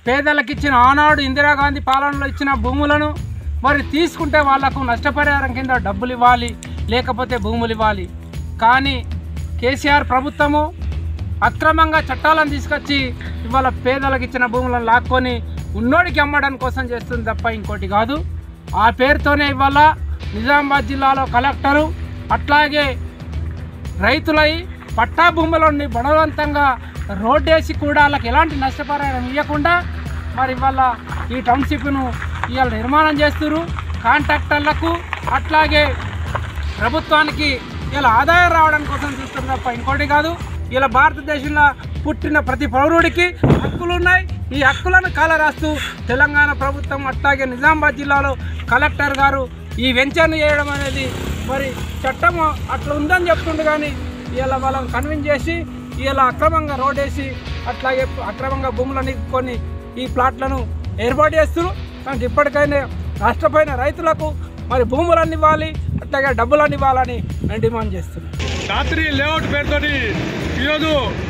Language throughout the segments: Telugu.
పేదలకు ఇచ్చిన ఆనాడు ఇందిరాగాంధీ పాలనలో ఇచ్చిన భూములను మరి తీసుకుంటే వాళ్లకు నష్టపరిహారం కింద డబ్బులు ఇవ్వాలి లేకపోతే భూములు ఇవ్వాలి కానీ కేసీఆర్ ప్రభుత్వము అక్రమంగా చట్టాలను తీసుకొచ్చి ఇవాళ పేదలకు ఇచ్చిన భూములను లాక్కొని ఉన్నోడికి అమ్మడం కోసం చేస్తుంది తప్ప ఇంకోటి కాదు ఆ పేరుతోనే ఇవాళ నిజామాబాద్ జిల్లాలో కలెక్టరు అట్లాగే రైతులై పట్టా భూములని బలవంతంగా రోడ్డేసి కూడా వాళ్ళకి ఎలాంటి నష్టపరిహారం ఇవ్వకుండా మరి ఇవాళ ఈ టౌన్షిప్ను ఇవాళ నిర్మాణం చేస్తున్నారు కాంట్రాక్టర్లకు అట్లాగే ప్రభుత్వానికి ఇలా ఆదాయం రావడం కోసం చూస్తుంది తప్ప ఇంకోటి కాదు ఇలా భారతదేశంలో పుట్టిన ప్రతి పౌరుడికి హక్కులు ఉన్నాయి ఈ హక్కులను కాలరాస్తూ తెలంగాణ ప్రభుత్వం అట్లాగే నిజామాబాద్ జిల్లాలో కలెక్టర్ గారు ఈ వెంచర్ను చేయడం అనేది మరి చట్టం అట్లా ఉందని చెప్తుండు కానీ ఇలా వాళ్ళని కన్విన్స్ చేసి ఇలా అక్రమంగా రోడ్ వేసి అట్లాగే అక్రమంగా భూములని కొన్ని ఈ ప్లాట్లను ఏర్పాటు చేస్తున్నారు కానీ ఇప్పటికైనా నష్టపోయిన రైతులకు మరి భూములన్నీ ఇవ్వాలి అట్లాగే డబ్బులన్నీ ఇవ్వాలని నేను డిమాండ్ చేస్తున్నాను రాత్రి లేఅవుట్ పేరుతోటి ఈరోజు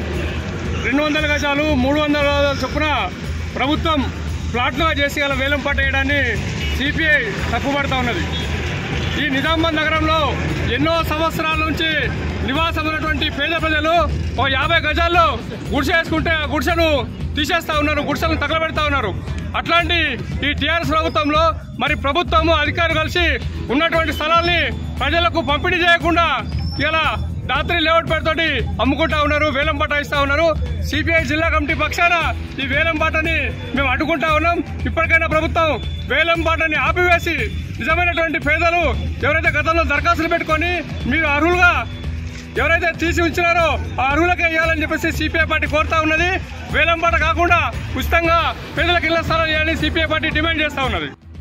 రెండు వందల గజాలు మూడు వందల గజాలు చొప్పున ప్రభుత్వం ప్లాట్లుగా చేసి అలా వేలం పాట వేయడాన్ని సిపిఐ తప్పుపడతా ఉన్నది ఈ నిజామాబాద్ నగరంలో ఎన్నో సంవత్సరాల నుంచి నివాసం ఉన్నటువంటి పేద ప్రజలు ఒక యాభై గజాల్లో గుడిసె వేసుకుంటే ఆ గుడిసెను తీసేస్తా ఉన్నారు గుడిసెలను తగలబెడతా ఉన్నారు అట్లాంటి ఈ టీఆర్ఎస్ ప్రభుత్వంలో మరి ప్రభుత్వము అధికారులు కలిసి ఉన్నటువంటి స్థలాల్ని ప్రజలకు పంపిణీ చేయకుండా ఇలా రాత్రి లేఅవుట్ పేరుతోటి అమ్ముకుంటా ఉన్నారు వేలం పాట ఇస్తా ఉన్నారు సిపిఐ జిల్లా కమిటీ పక్షాన ఈ వేలం పాటని మేము అడ్డుకుంటా ఉన్నాం ఇప్పటికైనా ప్రభుత్వం వేలం పాటని ఆపివేసి నిజమైనటువంటి పేదలు ఎవరైతే గతంలో దరఖాస్తులు పెట్టుకొని మీరు అర్హులుగా ఎవరైతే తీసి ఉంచినారో ఆ అర్హులకే ఇవ్వాలని చెప్పేసి సిపిఐ పార్టీ కోరుతా ఉన్నది వేలం పాట కాకుండా ఉచితంగా పేదలకు ఇళ్ల స్థలాలు ఇవ్వాలని సిపిఐ పార్టీ డిమాండ్ చేస్తా ఉన్నది